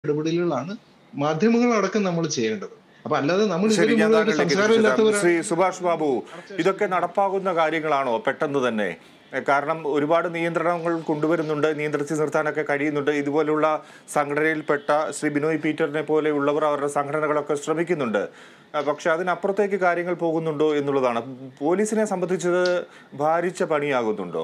ഇടപെടലുകളാണ് മാധ്യമങ്ങളടക്കം നമ്മൾ ചെയ്യേണ്ടത് അപ്പൊ അല്ലാതെ നമ്മൾ ശരി ഞാൻ ഇവരുമായിട്ട് താങ്കളിലേക്ക് തിരിച്ചെത്താം. സംസ്കാരമില്ലാത്തവരാണ് ശ്രീ സുഭാഷ് ബാബു ഇതൊക്കെ നടപ്പാകുന്ന കാര്യങ്ങളാണോ പെട്ടെന്ന് തന്നെ എഹ് കാരണം ഒരുപാട് നിയന്ത്രണങ്ങൾ കൊണ്ടുവരുന്നുണ്ട് നിയന്ത്രിച്ച് നിർത്താനൊക്കെ കഴിയുന്നുണ്ട് ഇതുപോലുള്ള സംഘടനയിൽപ്പെട്ട ശ്രീ ബിനോയ് പീറ്ററിനെ പോലെയുള്ളവർ അവരുടെ സംഘടനകളൊക്കെ ശ്രമിക്കുന്നുണ്ട് അഹ് പക്ഷെ അതിനപ്പുറത്തേക്ക് കാര്യങ്ങൾ പോകുന്നുണ്ടോ എന്നുള്ളതാണ് പോലീസിനെ സംബന്ധിച്ചത് ഭാരിച്ച പണിയാകുന്നുണ്ടോ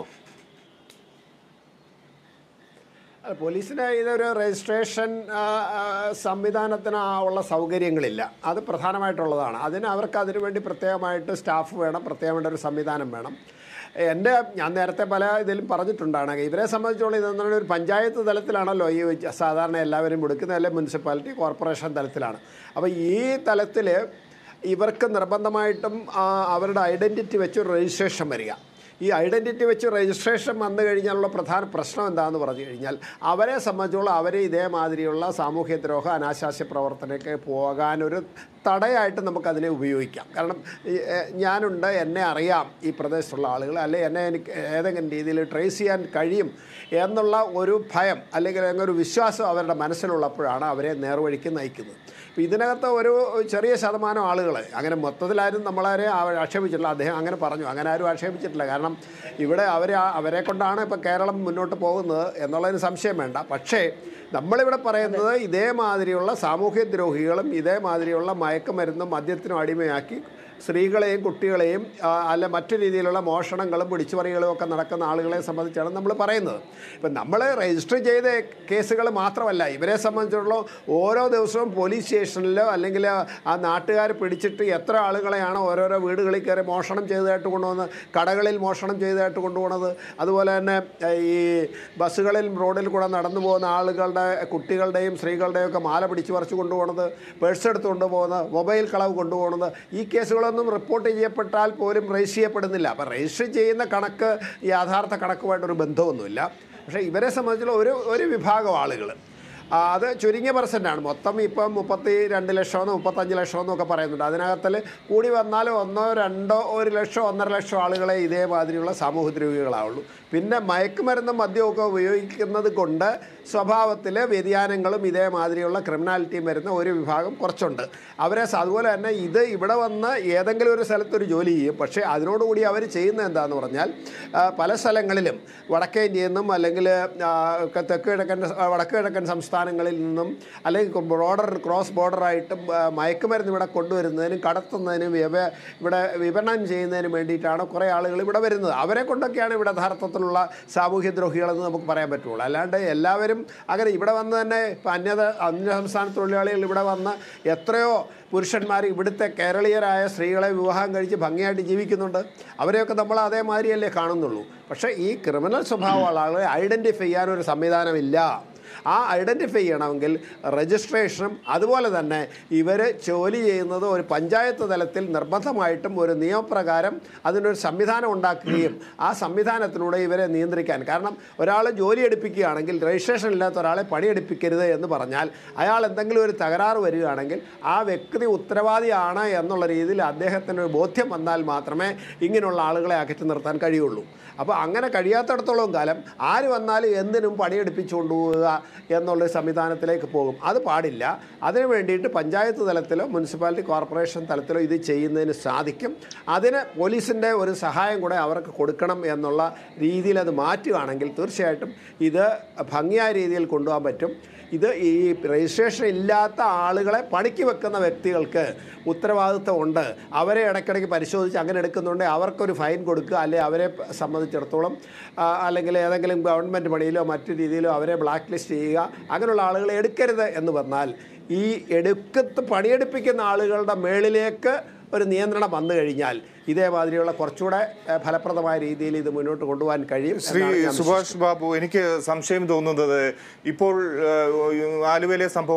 അല്ല, പോലീസിന് ഇതൊരു രജിസ്ട്രേഷൻ ആ, ആ, സംവിധാനത്തിന് ആ ഉള്ള സൗകര്യങ്ങളില്ല അത് പ്രധാനമായിട്ടുള്ളതാണ് അതിന് അവർക്ക് അതിനു വേണ്ടി പ്രത്യേകമായിട്ട് സ്റ്റാഫ് വേണം പ്രത്യേകമായിട്ട് ഒരു സംവിധാനം വേണം എൻ്റെ ഞാൻ നേരത്തെ പല ഇതിലും പറഞ്ഞിട്ടുണ്ടാണ് ഇവരെ സംബന്ധിച്ചോളം ഇതെന്നുള്ള ഒരു പഞ്ചായത്ത് തലത്തിലാണല്ലോ ഈ സാധാരണ എല്ലാവരും കൊടുക്കുന്നത് അല്ലെങ്കിൽ മുനിസിപ്പാലിറ്റി കോർപ്പറേഷൻ തലത്തിലാണ് അപ്പോൾ ഈ തലത്തിൽ ഇവർക്ക് നിർബന്ധമായിട്ടും ആ, അവരുടെ ഐഡൻറ്റിറ്റി വെച്ച് ഒരു രജിസ്ട്രേഷൻ വരിക ഈ ഐഡൻറ്റിറ്റി വെച്ച് രജിസ്ട്രേഷൻ വന്നു കഴിഞ്ഞാലുള്ള പ്രധാന പ്രശ്നം എന്താണെന്ന് പറഞ്ഞു കഴിഞ്ഞാൽ അവരെ സംബന്ധിച്ചോളം അവരെ ഇതേമാതിരിയുള്ള സാമൂഹ്യദ്രോഹ അനാശാസ്യ പ്രവർത്തനಕ್ಕೆ പോകാനൊരു തടയായിട്ട് നമുക്കതിനെ ഉപയോഗിക്കാം കാരണം ഈ, എ, ഞാനുണ്ട് എന്നെ അറിയാം ഈ പ്രദേശത്തുള്ള ആളുകൾ അല്ലെ എന്നെ എനിക്ക് ഏതെങ്കിലും രീതിയിൽ ട്രേസ് ചെയ്യാൻ കഴിയും എന്നുള്ള ഒരു ഭയം അല്ലെങ്കിൽ ഒരു വിശ്വാസം അവരുടെ മനസ്സിലുള്ളപ്പോഴാണ് അവരെ നേർവഴിക്ക് നയിക്കുന്നത് അപ്പോൾ ഇതിനകത്ത് ഒരു ചെറിയ ശതമാനം ആളുകൾ അങ്ങനെ മൊത്തത്തിലാരും നമ്മളാരെ ആ- ആക്ഷേപിച്ചിട്ടില്ല അദ്ദേഹം അങ്ങനെ പറഞ്ഞു അങ്ങനെ ആരും ആക്ഷേപിച്ചിട്ടില്ല കാരണം ഇവിടെ അവർ അവരെ കൊണ്ടാണ് ഇപ്പോൾ കേരളം മുന്നോട്ട് പോകുന്നത് എന്നുള്ളതിന് സംശയം വേണ്ട പക്ഷേ നമ്മളിവിടെ പറയുന്നത് ഇതേമാതിരിയുള്ള സാമൂഹ്യദ്രോഹികളും ഇതേമാതിരിയുള്ള മയക്കുമരുന്നും മദ്യത്തിനും അടിമയാക്കി സ്ത്രീകളെയും കുട്ടികളെയും ആ, അല്ല മറ്റു രീതിയിലുള്ള മോഷണങ്ങളും പിടിച്ചുപറികളും ഒക്കെ നടക്കുന്ന ആളുകളെ സംബന്ധിച്ചാണ് നമ്മൾ പറയുന്നത് ഇപ്പം നമ്മൾ രജിസ്റ്റർ ചെയ്ത കേസുകൾ മാത്രമല്ല ഇവരെ സംബന്ധിച്ചിടത്തോളം ഓരോ ദിവസവും പോലീസ് സ്റ്റേഷനിലോ അല്ലെങ്കിൽ ആ നാട്ടുകാർ പിടിച്ചിട്ട് എത്ര ആളുകളെയാണ് ഓരോരോ വീടുകളിൽ കയറി മോഷണം ചെയ്തതായിട്ട് കൊണ്ടുവന്ന് കടകളിൽ മോഷണം ചെയ്തതായിട്ട് കൊണ്ടുപോകുന്നത് അതുപോലെ തന്നെ ഏ, ഈ ബസ്സുകളിൽ റോഡിൽ കൂടെ നടന്നു പോകുന്ന ആളുകളുടെ കുട്ടികളുടെയും സ്ത്രീകളുടെയും ഒക്കെ മാല പിടിച്ചു പറിച്ചു കൊണ്ടുപോകുന്നത് പേഴ്സ് എടുത്ത് കൊണ്ടുപോകുന്നത് മൊബൈൽ കളവ് കൊണ്ടുപോകുന്നത് ഈ കേസുകളൊന്നും റിപ്പോർട്ട് ചെയ്യപ്പെട്ടാൽ പോലും രജിസ്റ്റർ ചെയ്യപ്പെടുന്നില്ല അപ്പോൾ രജിസ്റ്റർ ചെയ്യുന്ന കണക്ക് ഈ യഥാർത്ഥ കണക്കുമായിട്ടൊരു ബന്ധമൊന്നുമില്ല പക്ഷേ ഇവരെ സംബന്ധിച്ചുള്ള ഒരു ഒരു വിഭാഗം ആളുകൾ ആ, അത് ചുരുങ്ങിയ പെർസെൻ്റാണ് മൊത്തം ഇപ്പം മുപ്പത്തി രണ്ട് ലക്ഷമെന്നോ മുപ്പത്തഞ്ച് ലക്ഷമെന്നോ ഒക്കെ പറയുന്നുണ്ട് അതിനകത്തിൽ കൂടി വന്നാൽ ഒന്നോ രണ്ടോ ഒരു ലക്ഷം ഒന്നര ലക്ഷം ആളുകളെ ഇതേമാതിരിയുള്ള സാമൂഹ്യദ്രോഹികളാവുള്ളൂ പിന്നെ മയക്കുമരുന്നും മദ്യമൊക്കെ ഉപയോഗിക്കുന്നത് കൊണ്ട് സ്വഭാവത്തിൽ വ്യതിയാനങ്ങളും ഇതേമാതിരിയുള്ള ക്രിമിനാലിറ്റിയും വരുന്ന ഒരു വിഭാഗം കുറച്ചുണ്ട് അവരെ സ- അതുപോലെ തന്നെ ഇത് ഇവിടെ വന്ന് ഏതെങ്കിലും ഒരു സ്ഥലത്തൊരു ജോലി ചെയ്യും പക്ഷേ അതിനോടുകൂടി അവർ ചെയ്യുന്നത് എന്താന്ന് പറഞ്ഞാൽ ആ, പല സ്ഥലങ്ങളിലും വടക്കേ ഇന്ത്യയിൽ നിന്നും അല്ലെങ്കിൽ ആ, ഒക്കെ തെക്ക് കിഴക്കൻ വടക്ക് കിഴക്കൻ സംസ്ഥാനങ്ങളിൽ നിന്നും അല്ലെങ്കിൽ ബോർഡർ ക്രോസ് ബോർഡറായിട്ടും മയക്കുമരുന്ന് ഇവിടെ കൊണ്ടുവരുന്നതിനും കടത്തുന്നതിനും വ്യവ ഇവിടെ വിപണനം ചെയ്യുന്നതിനും വേണ്ടിയിട്ടാണ് കുറേ ആളുകൾ ഇവിടെ വരുന്നത് അവരെ കൊണ്ടൊക്കെയാണ് ഇവിടെ യഥാർത്ഥത്തിലുള്ള സാമൂഹ്യദ്രോഹികളെന്ന് നമുക്ക് പറയാൻ പറ്റുള്ളൂ അല്ലാണ്ട് എല്ലാവരും അങ്ങനെ ഇവിടെ വന്ന് തന്നെ ഇപ്പം അന്യത അന്യ സംസ്ഥാന തൊഴിലാളികൾ ഇവിടെ വന്ന് എത്രയോ പുരുഷന്മാർ ഇവിടുത്തെ കേരളീയരായ സ്ത്രീകളെ വിവാഹം കഴിച്ച് ഭംഗിയായിട്ട് ജീവിക്കുന്നുണ്ട് അവരെയൊക്കെ നമ്മൾ അതേമാതിരിയല്ലേ കാണുന്നുള്ളൂ പക്ഷേ ഈ ക്രിമിനൽ സ്വഭാവമുള്ള ആളുകളെ ഐഡൻറ്റിഫൈ ചെയ്യാനൊരു സംവിധാനമില്ല ആ ഐഡൻറ്റിഫൈ ചെയ്യണമെങ്കിൽ രജിസ്ട്രേഷനും അതുപോലെ തന്നെ ഇവർ ജോലി ചെയ്യുന്നത് ഒരു പഞ്ചായത്ത് തലത്തിൽ നിർബന്ധമായിട്ടും ഒരു നിയമപ്രകാരം അതിനൊരു സംവിധാനം ഉണ്ടാക്കുകയും ആ സംവിധാനത്തിലൂടെ ഇവരെ നിയന്ത്രിക്കാൻ കാരണം ഒരാൾ ജോലി എടുപ്പിക്കുകയാണെങ്കിൽ രജിസ്ട്രേഷൻ ഇല്ലാത്ത ഒരാളെ പണിയെടുപ്പിക്കരുത് എന്ന് പറഞ്ഞാൽ അയാൾ എന്തെങ്കിലും ഒരു തകരാറ് വരികയാണെങ്കിൽ ആ വ്യക്തി ഉത്തരവാദിയാണ് എന്നുള്ള രീതിയിൽ അദ്ദേഹത്തിന് ഒരു ബോധ്യം വന്നാൽ മാത്രമേ ഇങ്ങനെയുള്ള ആളുകളെ അകറ്റി നിർത്താൻ കഴിയുള്ളൂ അപ്പോൾ അങ്ങനെ കഴിയാത്തിടത്തോളം കാലം ആര് വന്നാലും എന്തിനും പണിയെടുപ്പിച്ചു കൊണ്ടുപോവുക എന്നുള്ളൊരു സംവിധാനത്തിലേക്ക് പോകും അത് പാടില്ല അതിന് വേണ്ടിയിട്ട് പഞ്ചായത്ത് തലത്തിലോ മുനിസിപ്പാലിറ്റി കോർപ്പറേഷൻ തലത്തിലോ ഇത് ചെയ്യുന്നതിന് സാധിക്കും അതിന് പോലീസിൻ്റെ ഒരു സഹായം കൂടെ അവർക്ക് കൊടുക്കണം എന്നുള്ള രീതിയിൽ അത് മാറ്റുകയാണെങ്കിൽ തീർച്ചയായിട്ടും ഇത് ഭംഗിയായ രീതിയിൽ കൊണ്ടുപോകാൻ പറ്റും ഇത് ഈ രജിസ്ട്രേഷൻ ഇല്ലാത്ത ആളുകളെ പണിക്ക് വെക്കുന്ന വ്യക്തികൾക്ക് ഉത്തരവാദിത്വമുണ്ട് അവരെ ഇടയ്ക്കിടയ്ക്ക് പരിശോധിച്ച് അങ്ങനെ എടുക്കുന്നുണ്ടെങ്കിൽ അവർക്കൊരു ഫൈൻ കൊടുക്കുക അല്ലെങ്കിൽ അവരെ സംബന്ധിച്ചിടത്തോളം ആ, അല്ലെങ്കിൽ ഏതെങ്കിലും ഗവൺമെൻറ് പണിയിലോ മറ്റു രീതിയിലോ അവരെ ബ്ലാക്ക് ലിസ്റ്റ് ചെയ്യുക അങ്ങനെയുള്ള ആളുകളെ എടുക്കരുത് എന്ന് പറഞ്ഞാൽ ഈ എടുക്കത്ത് പണിയെടുപ്പിക്കുന്ന ആളുകളുടെ മേളിലേക്ക് ഒരു നിയന്ത്രണം വന്നു കഴിഞ്ഞാൽ ഇതേമാതിരിയുള്ള കുറച്ചുകൂടെ ഏഹ്, ഫലപ്രദമായ രീതിയിൽ ഇത് മുന്നോട്ട് കൊണ്ടുപോകാൻ കഴിയും ശ്രീ എന്നാണ് ഞാൻ സുഭാഷ് ബാബു എനിക്ക് സംശയം തോന്നുന്നത് ഇപ്പോൾ ഏഹ്, ആലുവയിലെ സംഭവം